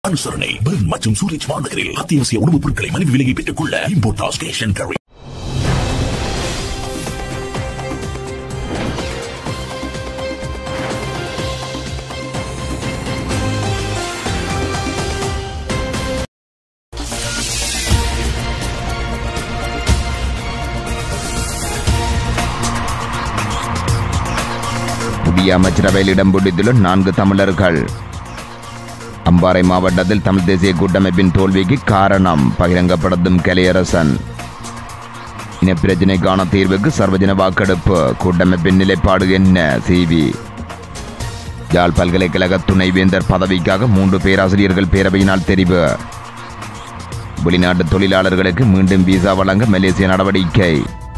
அனுசரணை பெர்ன் மற்றும் சூரிச் மாநகரில் அத்தியாவசிய உணவுப் பொருட்களை மலிவு விலையை பெற்றுக் கொள்ள இம்போர்டாஸ் கேஷ் அண்ட் கேரி புதிய அமைச்சரவையில் இடம் பிடித்துள்ள நான்கு தமிழர்கள் அம்பாறை மாவட்டத்தில் தமிழ் தேசிய கூட்டமைப்பின் தோல்விக்கு காரணம் பகிரங்கப்படுத்தும் கலையரசன் இனப்பிரச்சினைக்கான தீர்வுக்கு சர்வஜன வாக்கெடுப்பு கூட்டமைப்பின் நிலைப்பாடு என்ன சிவி யாழ் பல்கலைக்கழக துணைவேந்தர் பதவிக்காக மூன்று பேராசிரியர்கள் பேரவையினால் தெரிவு வெளிநாட்டு தொழிலாளர்களுக்கு மீண்டும் விசா வழங்க மலேசிய நடவடிக்கை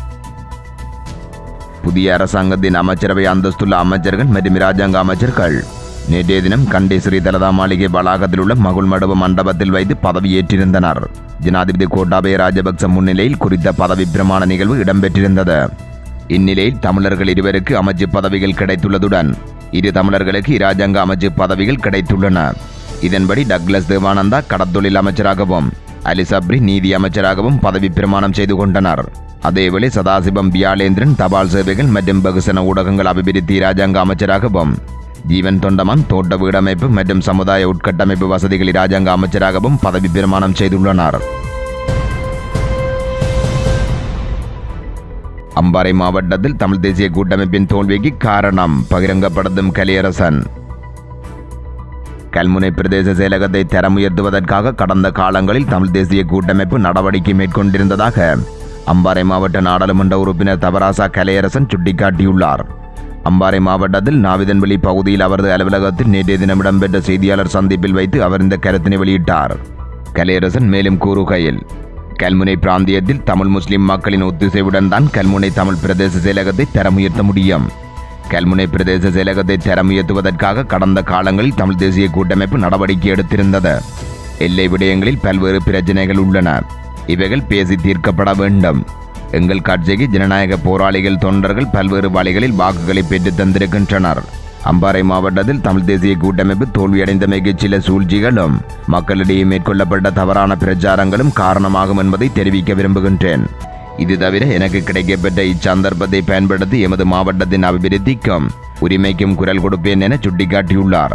புதிய அரசாங்கத்தின் அமைச்சரவை அந்தஸ்துள்ள அமைச்சர்கள் மற்றும் இராஜாங்க அமைச்சர்கள் நேற்றைய தினம் கண்டே ஸ்ரீ தலதா மாளிகை வளாகத்தில் உள்ள மகுள் மடுவ மண்டபத்தில் வைத்து பதவியேற்றிருந்தனர் ஜனாதிபதி கோட்டாபய ராஜபக்ச முன்னிலையில் குறித்த பதவி பிரமாண நிகழ்வு இடம்பெற்றிருந்தது இந்நிலையில் தமிழர்கள் இருவருக்கு அமைச்சு பதவிகள் கிடைத்துள்ளதுடன் இரு தமிழர்களுக்கு இராஜாங்க அமைச்சு பதவிகள் கிடைத்துள்ளன இதன்படி டக்ளஸ் தேவானந்தா கடத்தொழில் அமைச்சராகவும் அலி சப்ரி நீதி அமைச்சராகவும் பதவி பிரமாணம் செய்து கொண்டனர் அதேவேளை சதாசிவம் பியாலேந்திரன் தபால் சேவைகள் மற்றும் பகுசன ஊடகங்கள் அபிவிருத்தி இராஜாங்க அமைச்சராகவும் ஜீவன் தொண்டமான் தோட்ட வீடமைப்பு மற்றும் சமுதாய உட்கட்டமைப்பு வசதிகள் இராஜாங்க அமைச்சராகவும் பதவி பிரமாணம் செய்துள்ளனர் அம்பாறை மாவட்டத்தில் தமிழ் தேசிய கூட்டமைப்பின் தோல்விக்கு காரணம் பகிரங்கப்படுத்தும் கலியரசன் கல்முனை பிரதேச செயலகத்தை தரம் உயர்த்துவதற்காக கடந்த காலங்களில் தமிழ் தேசிய கூட்டமைப்பு நடவடிக்கை மேற்கொண்டிருந்ததாக அம்பாறை மாவட்ட நாடாளுமன்ற உறுப்பினர் தவராசா கலையரசன் சுட்டிக்காட்டியுள்ளார் அம்பாறை மாவட்டத்தில் நாவிதன்வெளி பகுதியில் அவரது அலுவலகத்தில் நேற்றைய தினம் இடம்பெற்ற செய்தியாளர் சந்திப்பில் வைத்து அவர் இந்த கருத்தினை வெளியிட்டார் கலையரசன் மேலும் கூறுகையில் கல்முனை பிராந்தியத்தில் தமிழ் முஸ்லிம் மக்களின் ஒத்துசைவுடன் தான் கல்முனை தமிழ் பிரதேச செயலகத்தை தரம் உயர்த்த முடியும் கல்முனை பிரதேச செயலகத்தை தரம் உயர்த்துவதற்காக கடந்த காலங்களில் தமிழ் தேசிய கூட்டமைப்பு நடவடிக்கை எடுத்திருந்தது எல்லை விடயங்களில் பல்வேறு பிரச்சனைகள் உள்ளன இவைகள் பேசி தீர்க்கப்பட வேண்டும் எங்கள் கட்சிக்கு ஜனநாயக போராளிகள் தொண்டர்கள் பல்வேறு வழிகளில் வாக்குகளை பெற்றுத் தந்திருக்கின்றனர் அம்பாறை மாவட்டத்தில் தமிழ் தேசிய கூட்டமைப்பு தோல்வியடைந்தமைக்கு சில சூழ்ச்சிகளும் மக்களிடையே மேற்கொள்ளப்பட்ட தவறான பிரச்சாரங்களும் காரணமாகும் என்பதை தெரிவிக்க விரும்புகின்றேன் இது தவிர எனக்கு கிடைக்கப்பெற்ற இச்சந்தர்ப்பத்தை பயன்படுத்தி எமது மாவட்டத்தின் அபிவிருத்திக்கும் உரிமைக்கும் குரல் கொடுப்பேன் என சுட்டிக்காட்டியுள்ளார்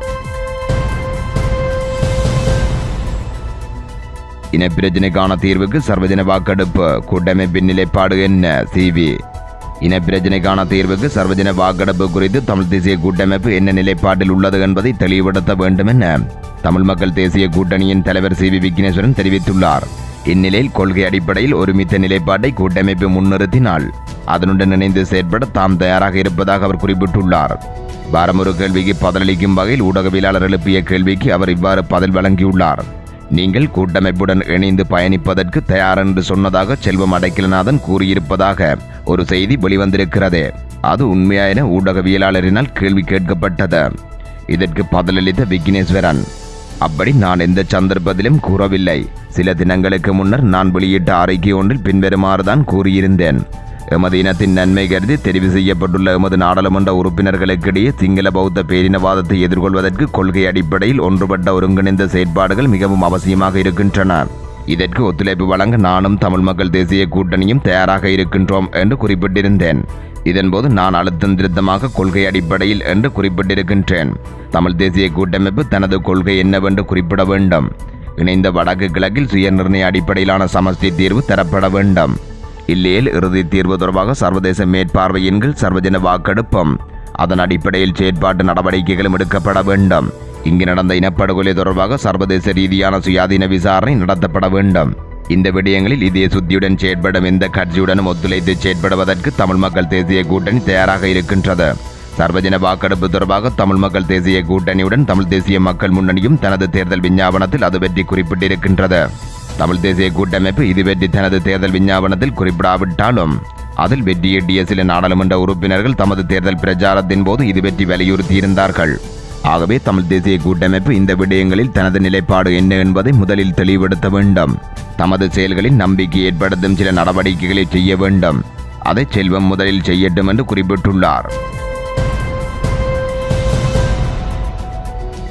இனப்பிரச்சினைக்கான தீர்வுக்கு சர்வஜன வாக்கெடுப்பு கூட்டமைப்பின் நிலைப்பாடு என்ன சிவி இனப்பிரச்சினைக்கான தீர்வுக்கு சர்வஜன வாக்கெடுப்பு குறித்து தமிழ் தேசிய கூட்டமைப்பு என்ன நிலைப்பாட்டில் உள்ளது என்பதை தெளிவுபடுத்த வேண்டும் என தமிழ் மக்கள் தேசிய கூட்டணியின் தலைவர் சி வி விக்னேஸ்வரன் தெரிவித்துள்ளார் இந்நிலையில் கொள்கை அடிப்படையில் ஒருமித்த நிலைப்பாட்டை கூட்டமைப்பு முன்னிறுத்தினால் அதனுடன் இணைந்து செயற்பட தாம் தயாராக இருப்பதாக அவர் குறிப்பிட்டுள்ளார் வாரமொரு கேள்விக்கு பதிலளிக்கும் வகையில் ஊடகவியலாளர் எழுப்பிய கேள்விக்கு அவர் இவ்வாறு பதில் வழங்கியுள்ளார் நீங்கள் கூட்டமைப்புடன் இணைந்து பயணிப்பதற்கு தயார் என்று சொன்னதாக செல்வம் அடைக்கலநாதன் கூறியிருப்பதாக ஒரு செய்தி வெளிவந்திருக்கிறது அது உண்மையா என ஊடகவியலாளரினால் கேள்வி கேட்கப்பட்டது இதற்கு பதிலளித்த விக்னேஸ்வரன் அப்படி நான் எந்த சந்தர்ப்பத்திலும் கூறவில்லை சில தினங்களுக்கு முன்னர் நான் வெளியிட்ட அறிக்கை ஒன்றில் பின்வருமாறுதான் கூறியிருந்தேன் எமது இனத்தின் நன்மை கருதி தெரிவு செய்யப்பட்டுள்ள எமது நாடாளுமன்ற உறுப்பினர்களுக்கிடையே சிங்கள பௌத்த பேரினவாதத்தை எதிர்கொள்வதற்கு கொள்கை அடிப்படையில் ஒன்றுபட்ட ஒருங்கிணைந்த செயற்பாடுகள் மிகவும் அவசியமாக இருக்கின்றன இதற்கு ஒத்துழைப்பு வழங்க நானும் தமிழ் மக்கள் தேசிய கூட்டணியும் தயாராக இருக்கின்றோம் என்று குறிப்பிட்டிருந்தேன் இதன்போது நான் அழுத்தம் திருத்தமாக கொள்கை அடிப்படையில் என்று குறிப்பிட்டிருக்கின்றேன் தமிழ் தேசிய கூட்டமைப்பு தனது கொள்கை என்னவென்று குறிப்பிட வேண்டும் இணைந்த வடக்கு கிழக்கில் சுயநிர்ணய அடிப்படையிலான சமஷ்டி தீர்வு தரப்பட வேண்டும் இல்லையேல் இறுதி தீர்வு தொடர்பாக சர்வதேச மேற்பார்வையின் கீழ் சர்வஜன வாக்கெடுப்பும் அதன் அடிப்படையில் செயற்பாட்டு நடவடிக்கைகளும் எடுக்கப்பட வேண்டும் இங்கு நடந்த இனப்படுகொலை தொடர்பாக சர்வதேச ரீதியான சுயாதீன விசாரணை நடத்தப்பட வேண்டும் இந்த விடயங்களில் இதே சுத்தியுடன் செயற்படும் எந்த கட்சியுடனும் ஒத்துழைத்து செயற்படுவதற்கு தமிழ் மக்கள் தேசிய கூட்டணி தயாராக இருக்கின்றது சர்வஜன வாக்கெடுப்பு தொடர்பாக தமிழ் மக்கள் தேசிய கூட்டணியுடன் தமிழ் தேசிய மக்கள் முன்னணியும் தனது தேர்தல் விஞ்ஞாபனத்தில் அது பற்றி குறிப்பிட்டிருக்கின்றது தமிழ் தேசிய கூட்டமைப்பு இது பற்றி தனது தேர்தல் விஞ்ஞாபனத்தில் குறிப்பிடாவிட்டாலும் அதில் வெற்றியீட்டிய சில நாடாளுமன்ற உறுப்பினர்கள் தமது தேர்தல் பிரச்சாரத்தின் போது இது பற்றி வலியுறுத்தியிருந்தார்கள் ஆகவே தமிழ் தேசிய கூட்டமைப்பு இந்த விடயங்களில் தனது நிலைப்பாடு என்ன என்பதை முதலில் தெளிவுபடுத்த வேண்டும் தமது செயல்களில் நம்பிக்கை ஏற்படுத்தும் சில நடவடிக்கைகளை செய்ய வேண்டும் அதை செல்வம் முதலில் செய்யட்டும் என்று குறிப்பிட்டுள்ளார்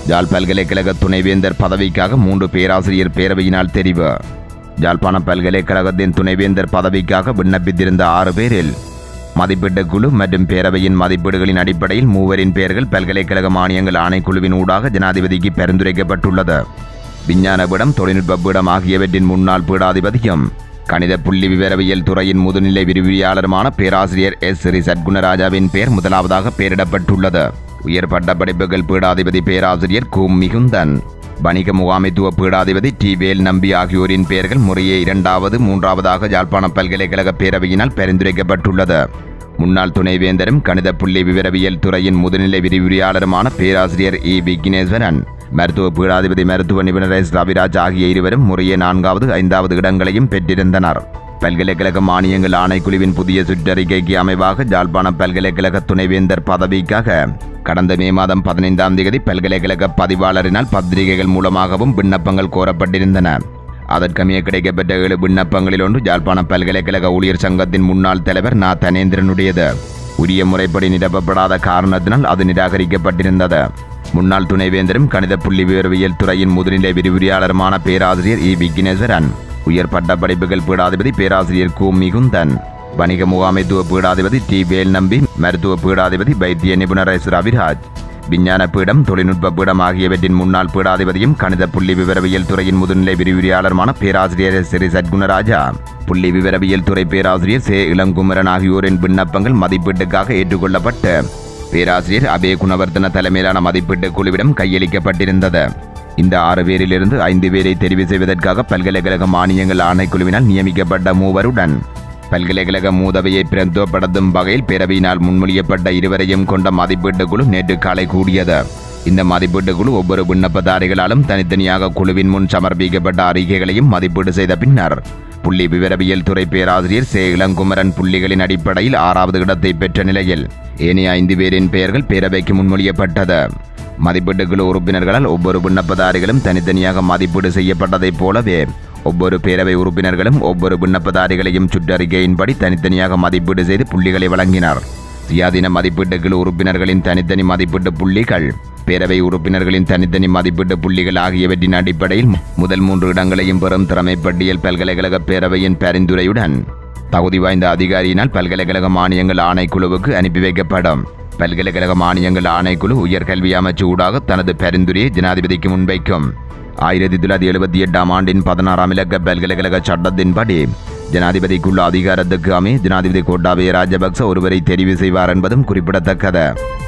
ஜாழ் பல்கலைக்கழக துணைவேந்தர் பதவிக்காக மூன்று பேராசிரியர் பேரவையினால் தெரிவு யாழ்ப்பாண பல்கலைக்கழகத்தின் துணைவேந்தர் பதவிக்காக விண்ணப்பித்திருந்த ஆறு பேரில் மதிப்பீட்டுக் குழு மற்றும் பேரவையின் மதிப்பீடுகளின் அடிப்படையில் மூவரின் பெயர்கள் பல்கலைக்கழக மானியங்கள் ஆணைக்குழுவின் ஊடாக ஜனாதிபதிக்கு பரிந்துரைக்கப்பட்டுள்ளது விஞ்ஞான பீடம் தொழில்நுட்ப பீடம் ஆகியவற்றின் முன்னாள் பீடாதிபதியும் கணித புள்ளி விவரவியல் துறையின் முதுநிலை விரிவியாளருமான பேராசிரியர் எஸ் ஸ்ரீ சத்குணராஜாவின் பெயர் முதலாவதாக பெயரிடப்பட்டுள்ளது உயர் பட்ட படிப்புகள் பீடாதிபதி பேராசிரியர் கு மிகுந்தன் வணிக முகாமைத்துவ பீடாதிபதி டி வேல் நம்பி ஆகியோரின் பெயர்கள் முறையே இரண்டாவது மூன்றாவதாக யாழ்ப்பாண பல்கலைக்கழக பேரவையினால் பரிந்துரைக்கப்பட்டுள்ளது முன்னாள் துணைவேந்தரும் கணித புள்ளி விவரவியல் துறையின் முதுநிலை விரிவுரையாளருமான பேராசிரியர் இ விக்னேஸ்வரன் மருத்துவ பீடாதிபதி மருத்துவ நிபுணர் எஸ் ரவிராஜ் ஆகிய இருவரும் முறையே நான்காவது ஐந்தாவது இடங்களையும் பெற்றிருந்தனர் பல்கலைக்கழக மானியங்கள் ஆணைக்குழுவின் புதிய சுற்றறிக்கைக்கு அமைவாக ஜாழ்ப்பாண பல்கலைக்கழக துணைவேந்தர் பதவிக்காக கடந்த மே மாதம் பதினைந்தாம் தேதி பல்கலைக்கழக பதிவாளரினால் பத்திரிகைகள் மூலமாகவும் விண்ணப்பங்கள் கோரப்பட்டிருந்தன அதற்கமைய கிடைக்கப்பெற்ற ஏழு விண்ணப்பங்களில் ஒன்று ஜாழ்ப்பாண பல்கலைக்கழக ஊழியர் சங்கத்தின் முன்னாள் தலைவர் நா தனேந்திரனுடையது உரிய முறைப்படி நிரப்பப்படாத காரணத்தினால் அது நிராகரிக்கப்பட்டிருந்தது முன்னாள் துணைவேந்தரும் கணித புள்ளி விவரவியல் துறையின் முதுநிலை விரிவுரையாளருமான பேராசிரியர் இ விக்னேஸ்வரன் உயர் பட்ட படிப்புகள் பீடாதிபதி பேராசிரியர் கு மிகுந்தன் வணிக முகாமைத்துவ பீடாதிபதி டி வேல் நம்பி மருத்துவ பீடாதிபதி வைத்திய நிபுணர் எஸ் ரவிராஜ் விஞ்ஞான பீடம் தொழில்நுட்ப பீடம் ஆகியவற்றின் முன்னாள் பீடாதிபதியும் கணித புள்ளி விவரவியல் துறையின் முதுநிலை விரிவுரையாளருமான பேராசிரியர் ஸ்ரீ சத்குணராஜா புள்ளி விவரவியல் துறை பேராசிரியர் சே இளங்குமரன் ஆகியோரின் விண்ணப்பங்கள் மதிப்பீட்டுக்காக ஏற்றுக்கொள்ளப்பட்டு பேராசிரியர் அபே குணவர்த்தன தலைமையிலான மதிப்பீட்டு குழுவிடம் கையளிக்கப்பட்டிருந்தது இந்த ஆறு பேரிலிருந்து ஐந்து பேரை தெரிவு செய்வதற்காக பல்கலைக்கழக மானியங்கள் ஆணைக்குழுவினால் நியமிக்கப்பட்ட மூவருடன் பல்கலைக்கழக மூதவையை பிரந்தோப்படுத்தும் வகையில் பேரவையினால் முன்மொழியப்பட்ட இருவரையும் கொண்ட மதிப்பீட்டு குழு நேற்று காலை கூடியது இந்த மதிப்பீட்டு குழு ஒவ்வொரு விண்ணப்பதாரிகளாலும் தனித்தனியாக குழுவின் முன் சமர்ப்பிக்கப்பட்ட அறிக்கைகளையும் மதிப்பீடு செய்த பின்னர் புள்ளி விவரவியல் துறை பேராசிரியர் சே இளங்குமரன் புள்ளிகளின் அடிப்படையில் ஆறாவது இடத்தை பெற்ற நிலையில் ஏனைய ஐந்து பேரின் பெயர்கள் பேரவைக்கு முன்மொழியப்பட்டது மதிப்பீட்டு குழு உறுப்பினர்களால் ஒவ்வொரு விண்ணப்பதாரிகளும் தனித்தனியாக மதிப்பீடு செய்யப்பட்டதைப் போலவே ஒவ்வொரு பேரவை உறுப்பினர்களும் ஒவ்வொரு விண்ணப்பதாரிகளையும் சுற்றறிக்கையின்படி தனித்தனியாக மதிப்பீடு செய்து புள்ளிகளை வழங்கினர் சுயாதீன மதிப்பீட்டு குழு உறுப்பினர்களின் தனித்தனி மதிப்பீட்டு புள்ளிகள் பேரவை உறுப்பினர்களின் தனித்தனி மதிப்பீட்டு புள்ளிகள் ஆகியவற்றின் அடிப்படையில் முதல் மூன்று இடங்களையும் பெறும் திறமை பட்டியல் பல்கலைக்கழக பேரவையின் பரிந்துரையுடன் தகுதி வாய்ந்த அதிகாரியினால் பல்கலைக்கழக மானியங்கள் ஆணைக்குழுவுக்கு அனுப்பி வைக்கப்படும் பல்கலைக்கழக மானியங்கள் ஆணைக்குழு உயர்கல்வி அமைச்சு ஊடாக தனது பரிந்துரையை ஜனாதிபதிக்கு முன்வைக்கும் ஆயிரத்தி தொள்ளாயிரத்தி எழுபத்தி எட்டாம் ஆண்டின் பதினாறாம் இலக்க பல்கலைக்கழக சட்டத்தின்படி ஜனாதிபதிக்குள்ள அதிகாரத்துக்கு அமைய ஜனாதிபதி கோட்டாபய ராஜபக்ச ஒருவரை தெரிவு செய்வார் என்பதும் குறிப்பிடத்தக்கது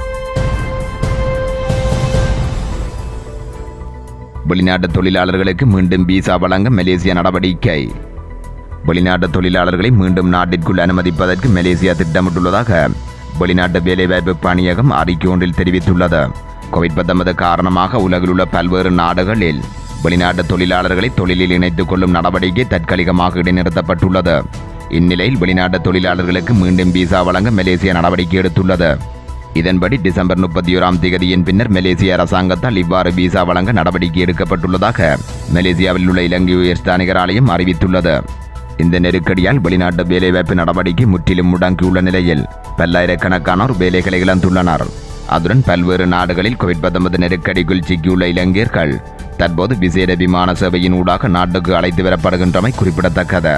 வெளிநாட்டு தொழிலாளர்களுக்கு மீண்டும் விசா வழங்க மலேசியா நடவடிக்கை வெளிநாட்டு தொழிலாளர்களை மீண்டும் நாட்டிற்குள் அனுமதிப்பதற்கு மலேசியா திட்டமிட்டுள்ளதாக வெளிநாட்டு வேலைவாய்ப்பு பணியகம் அறிக்கை ஒன்றில் தெரிவித்துள்ளது கோவிட் 19 காரணமாக உலகில் உள்ள பல்வேறு நாடுகளில் வெளிநாட்டு தொழிலாளர்களை தொழிலில் இணைத்துக் கொள்ளும் நடவடிக்கை தற்காலிகமாக இடைநிறுத்தப்பட்டுள்ளது இந்நிலையில் வெளிநாட்டு தொழிலாளர்களுக்கு மீண்டும் விசா வழங்க மலேசியா நடவடிக்கை எடுத்துள்ளது இதன்படி டிசம்பர் முப்பத்தி ஓராம் தேதியின் பின்னர் மலேசிய அரசாங்கத்தால் இவ்வாறு விசா வழங்க நடவடிக்கை எடுக்கப்பட்டுள்ளதாக மலேசியாவில் உள்ள இலங்கை உயர்ஸ்தானிகர் ஆலயம் அறிவித்துள்ளது இந்த நெருக்கடியால் வெளிநாட்டு வேலைவாய்ப்பு நடவடிக்கை முற்றிலும் முடங்கியுள்ள நிலையில் பல்லாயிரக்கணக்கானோர் வேலைகளை இழந்துள்ளனர் அதுடன் பல்வேறு நாடுகளில் கோவிட் 19 நெருக்கடிக்குள் சிக்கியுள்ள இலங்கையர்கள் தற்போது விசேட விமான சேவையின் ஊடாக நாட்டுக்கு அழைத்து வரப்படுகின்றமை குறிப்பிடத்தக்கது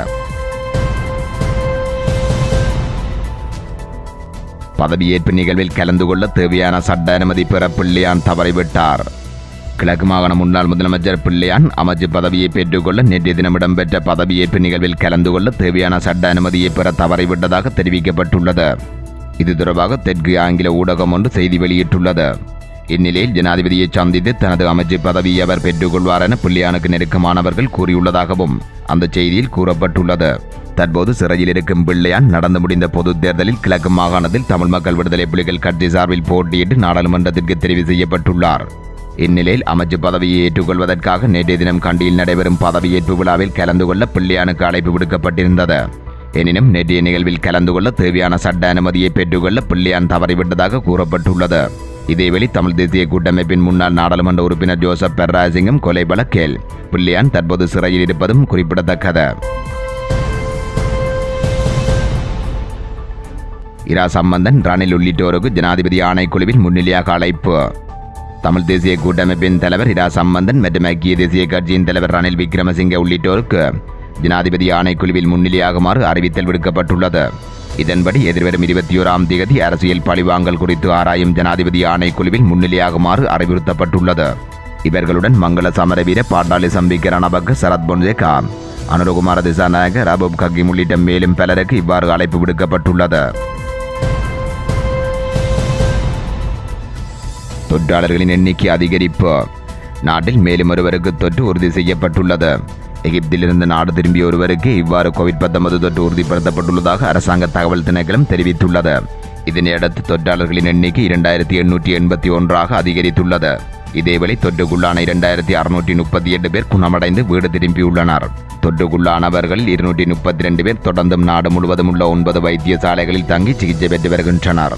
பதவியேற்பு நிகழ்வில் கலந்து கொள்ள தேவையான சட்ட அனுமதி பெற பிள்ளையான் தவறிவிட்டார் கிழக்கு மாகாண முன்னாள் முதலமைச்சர் பிள்ளையான் அமைச்சு பதவியை பெற்றுக்கொள்ள நேற்றைய தினம் இடம்பெற்ற பதவியேற்பு நிகழ்வில் கலந்து கொள்ள தேவையான சட்ட அனுமதியை பெற தவறிவிட்டதாக தெரிவிக்கப்பட்டுள்ளது இது தொடர்பாக தெற்கு ஆங்கில ஊடகம் ஒன்று செய்தி வெளியிட்டுள்ளது இந்நிலையில் ஜனாதிபதியை சந்தித்து தனது அமைச்சு பதவியை அவர் பெற்றுக்கொள்வார் என பிள்ளையானுக்கு நெருக்கமானவர்கள் கூறியுள்ளதாகவும் அந்த செய்தியில் கூறப்பட்டுள்ளது தற்போது சிறையில் இருக்கும் பிள்ளையான் நடந்து முடிந்த பொதுத் தேர்தலில் கிழக்கு மாகாணத்தில் தமிழ் மக்கள் விடுதலை புலிகள் கட்சி சார்பில் போட்டியிட்டு நாடாளுமன்றத்திற்கு தெரிவு செய்யப்பட்டுள்ளார் இந்நிலையில் அமைச்சு பதவியை ஏற்றுக்கொள்வதற்காக நேற்றைய தினம் கண்டியில் நடைபெறும் பதவியேற்பு விழாவில் கலந்து கொள்ள பிள்ளையானுக்கு அழைப்பு விடுக்கப்பட்டிருந்தது எனினும் நேற்றைய நிகழ்வில் கலந்து கொள்ள தேவையான சட்ட அனுமதியை பெற்றுக்கொள்ள பிள்ளையான் தவறிவிட்டதாக கூறப்பட்டுள்ளது இதேவேளை தமிழ் தேசிய கூட்டமைப்பின் முன்னாள் நாடாளுமன்ற உறுப்பினர் ஜோசப் பெர்ராசிங்கம் கொலை வழக்கில் பிள்ளையான் தற்போது சிறையில் இருப்பதும் குறிப்பிடத்தக்கது இரா சம்பந்தன் ரணில் உள்ளிட்டோருக்கு ஜனாதிபதி ஆணைக்குழுவில் முன்னிலையாக அழைப்பு தமிழ் தேசிய கூட்டமைப்பின் தலைவர் இரா சம்பந்தன் மற்றும் ஐக்கிய தேசிய கட்சியின் தலைவர் ரணில் விக்ரமசிங்க உள்ளிட்டோருக்கு ஜனாதிபதி ஆணைக்குழுவில் முன்னிலையாகுமாறு அறிவித்தல் விடுக்கப்பட்டுள்ளது இதன்படி எதிர்வரும் இருபத்தி ஓராம் தேதி அரசியல் பழிவாங்கல் குறித்து ஆராயும் ஜனாதிபதி ஆணைக்குழுவில் முன்னிலையாகுமாறு அறிவுறுத்தப்பட்டுள்ளது இவர்களுடன் மங்கள சமரவீர பாட்டாளி சம்பிக்க ரணபக்க சரத் பொன்சேகா அனுரகுமார திசாநாயக ரபூப் கக்கிம் உள்ளிட்ட மேலும் பலருக்கு இவ்வாறு அழைப்பு விடுக்கப்பட்டுள்ளது தொற்றாளர்களின் எண்ணிக்கை அதிகரிப்பு நாட்டில் மேலும் ஒருவருக்கு தொற்று உறுதி செய்யப்பட்டுள்ளது எகிப்திலிருந்து நாடு திரும்பிய ஒருவருக்கு இவ்வாறு கோவிட் 19 தொற்று உறுதிப்படுத்தப்பட்டுள்ளதாக அரசாங்க தகவல் திணைக்களம் தெரிவித்துள்ளது இதனையடுத்து தொற்றாளர்களின் எண்ணிக்கை இரண்டாயிரத்தி எண்ணூற்றி எண்பத்தி ஒன்றாக அதிகரித்துள்ளது இதேவேளை தொற்றுக்குள்ளான இரண்டாயிரத்தி அறுநூற்றி முப்பத்தி எட்டு பேர் குணமடைந்து வீடு திரும்பியுள்ளனர் தொற்றுக்குள்ளானவர்களில் இருநூற்றி முப்பத்தி ரெண்டு பேர் தொடர்ந்தும் நாடு முழுவதும் உள்ள ஒன்பது வைத்தியசாலைகளில் தங்கி சிகிச்சை பெற்று வருகின்றனர்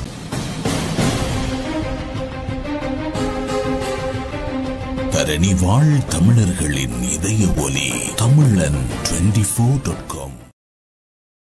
தரணி வாழ் தமிழர்களின் இதய ஒலி தமிழன் டுவெண்டி ஃபோர் டாட் காம்